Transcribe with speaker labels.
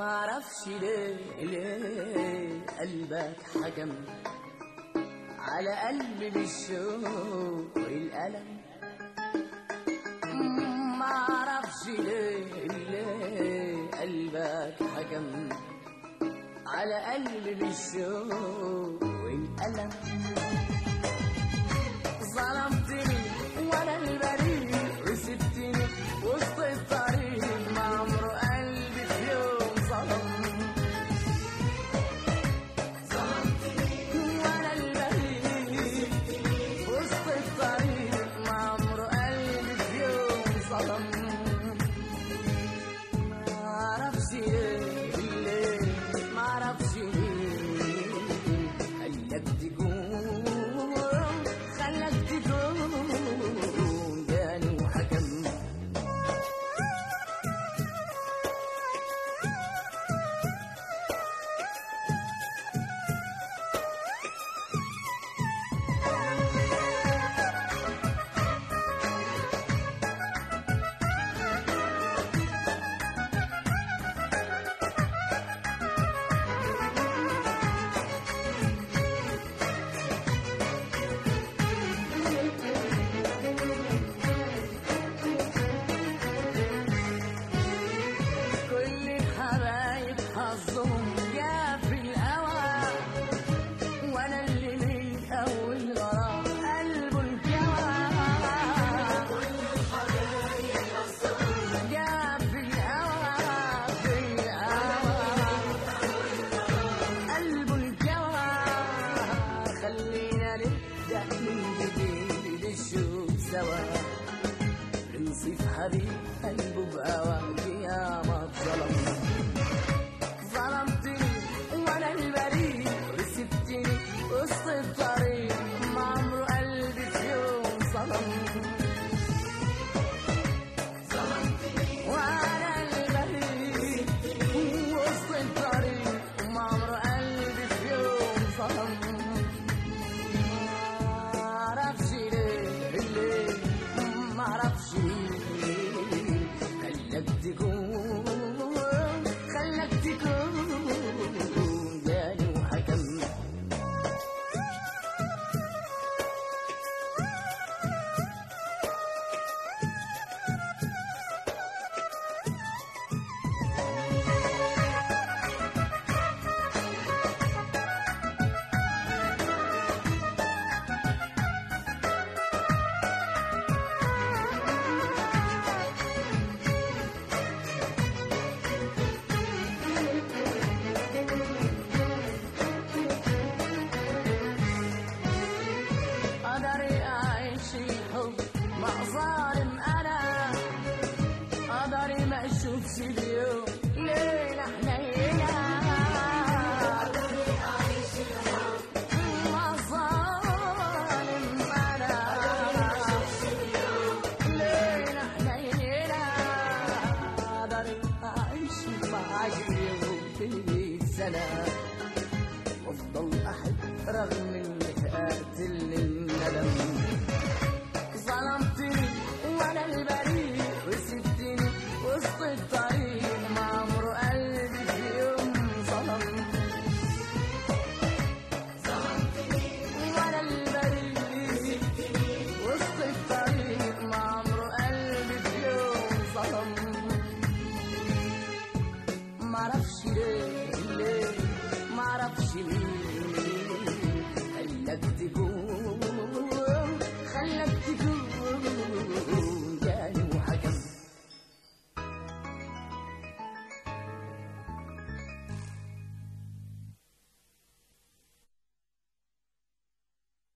Speaker 1: معرفش ليه ليه قلبك حكم على قلبي بالشوق والألم معرفش ليه ليه قلبك حكم على قلبي بالشوق والألم ظلمتني وانا البريء وسبتني وسط الطريق ما عمره قلبي في يوم ظلم وانا البريء وسط الطريق ما عمره قلبي في يوم ظلم معرفش ليه ليه معرفش ليه خلك تكون خلك تكون جاني وحكم كل الحبايب حظهم جا في الهوى وانا اللي من اول غرام قلبه الجوى جا في الهوى في الهوى قلبه الجوى خلينا نبدا من جديد الشوق سوا نصيف حبيب قلبه بهواك يا ما ظلم ظلمتني وانا البريء وسبتني وسط الطريق ما عمره قلبي في يوم ظلم وانا البريء وسط الطريق ما عمره قلبي في يوم ظلم معرفش ليه ليه معرفش ليه خلك تكون خلك تكون جاني وحكم قدري أعيش الحب مع ظالم أنا قدري ما أشوفش اليوم ليلة حنينة مع ظالم أنا ليلة حنينة قدري أعيش معاك اليوم في سنة وافضل احب رغم